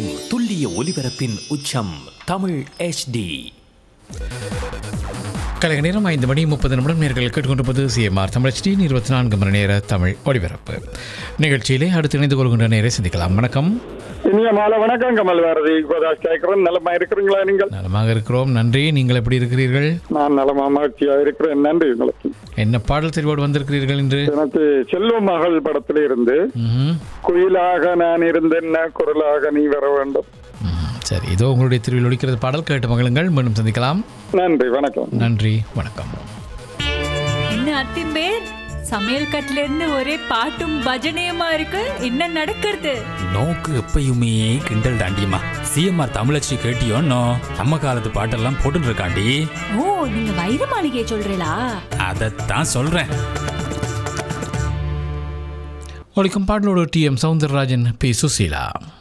எந்நேரமும் துல்லிய ஒலிபரப்பின் உச்சம் தமிழ் HD கலைக நேரம் ஐந்து மணி முப்பது நிமிடம் நேர்கள் கேட்டுக்கொண்டிருப்பது சிஎம்ஆர் தமிழ் டி இருபத்தி நான்கு மணி நேர தமிழ் ஒளிபரப்பு நிகழ்ச்சியிலே அடுத்து இணைந்து கொள்கின்ற நேரை சந்திக்கலாம் வணக்கம் இனிய மாலை வணக்கம் கமல் பாரதி கோதாஸ் கேட்கிறேன் நலமா இருக்கிறீங்களா நீங்கள் நலமாக இருக்கிறோம் நன்றி நீங்கள் எப்படி இருக்கிறீர்கள் நான் நலமா மகிழ்ச்சியா இருக்கிறேன் நன்றி உங்களுக்கு என்ன பாடல் தெரிவோடு வந்திருக்கிறீர்கள் என்று எனக்கு செல்வ மகள் படத்துல இருந்து ம்ஹும். குயிலாக நான் இருந்தேன்னா குரலாக நீ வர வேண்டும் ம்ஹும். சரி இதோ உங்களுடைய திருவில் ஒழிக்கிறது பாடல் கேட்டு மகளுங்கள் மீண்டும் சந்திக்கலாம் நன்றி வணக்கம் நன்றி வணக்கம் என்ன அத்திம்பேர் சமையல் கட்டுல இருந்து ஒரே பாட்டும் பஜனையுமா இருக்கு என்ன நடக்கிறது நோக்கு எப்பயுமே கிண்டல் தாண்டியம்மா சிஎம்ஆர் தமிழச்சி கேட்டியோன்னோ நம்ம காலத்து பாட்டெல்லாம் போட்டுட்டு இருக்காண்டி ஓ நீங்க வைர மாளிகையை சொல்றீங்களா அதைத்தான் சொல்றேன் ஒழிக்கும் பாடலோடு T M Soundararajan P Susheela